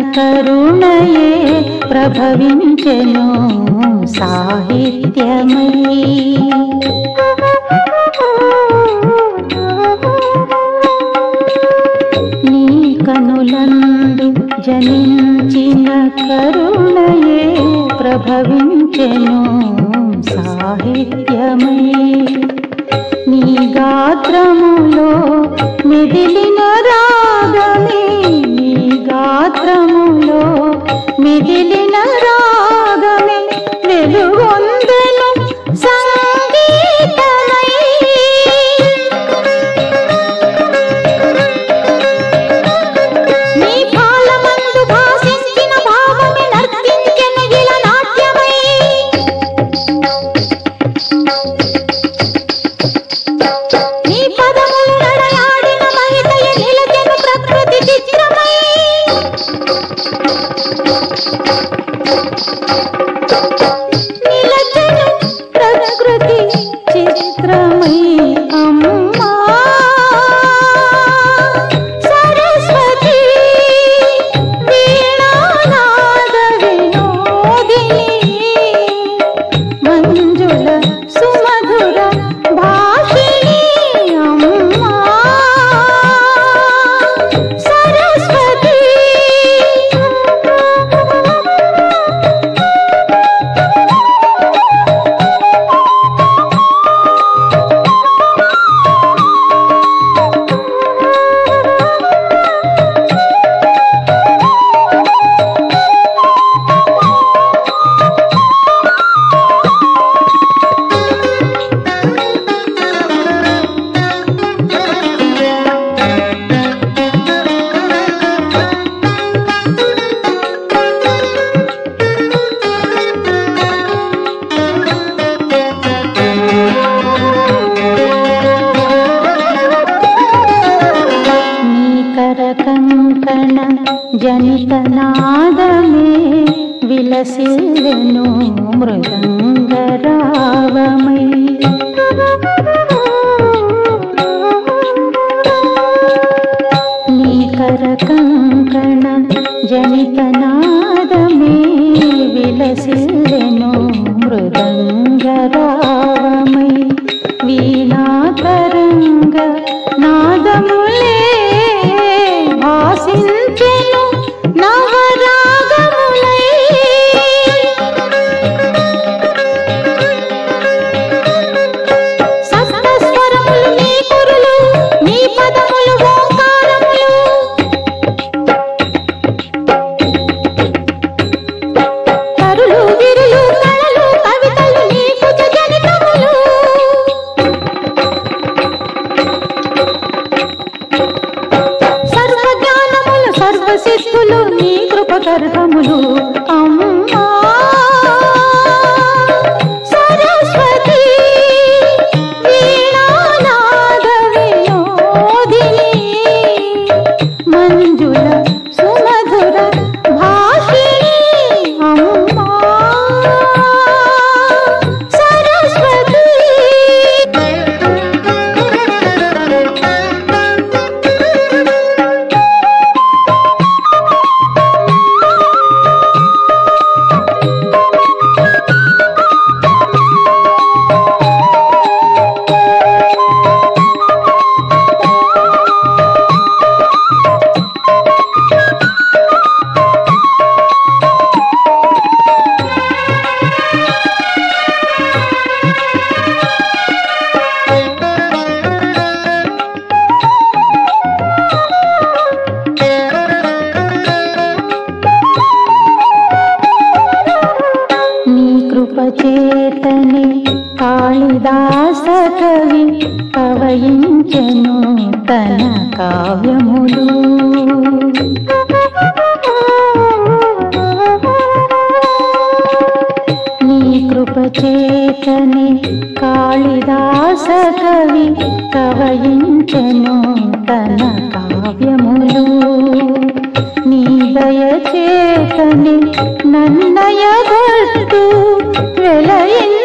కరుణయే ప్రభవించెను సాహిత్యమై నీ కనులందు జనించిన కరుణయే ప్రభవించెను సాహిత్యమై నీ గాత్రములో మిదిలిన రాగమే నీ గాత్రములో మిదిలిన రాగమే వెలుగొందెను సంగీతమై నీ పాలమందు భాసించిన భావమే నర్తించెను ఇలా నాట్యమై నీ పదములు నడయాడిన మహితయ నిలచెను ప్రకృతి చిత్రమై నిలచెను ప్రకృతి చిత్రమై అమ్మా సరస్వతి వీణానాద వినోదిని మంజుల సుమధుర భాషిణి అమ్మా సరస్వతి నీకర కంకణ జనితనాదమే విలసిల్లెను మృదంగరావమై నీకర కంకణ జనితనాదమే విలసిల్లెను మృదంగరావమై వీణాతరంగ నాదములే భాసించెను నవరాగములై సప్తస్వరములు నీ కురులు నీ పదములు ఓంకారములు కరులు విరులు కళలు కవితలు నీకు జనితములు సర్వ జ్ఞానములు సర్వ సిద్ధులు నీ కృప గర్భములు అమ్మా సరస్వతి వీణానాద వినోదిని మంజుల సుమధుర భాషిణి అమ్మా సరస్వతి నీ కృప చేతనే కాళిదాస కవి కవయించెను తన కావ్యములు నీ కృప చేతనే కాళిదాస కవి కవయించెను తన కావ్యములు నీ దయ చేతని నన్నయ భక్తు వెలయిన్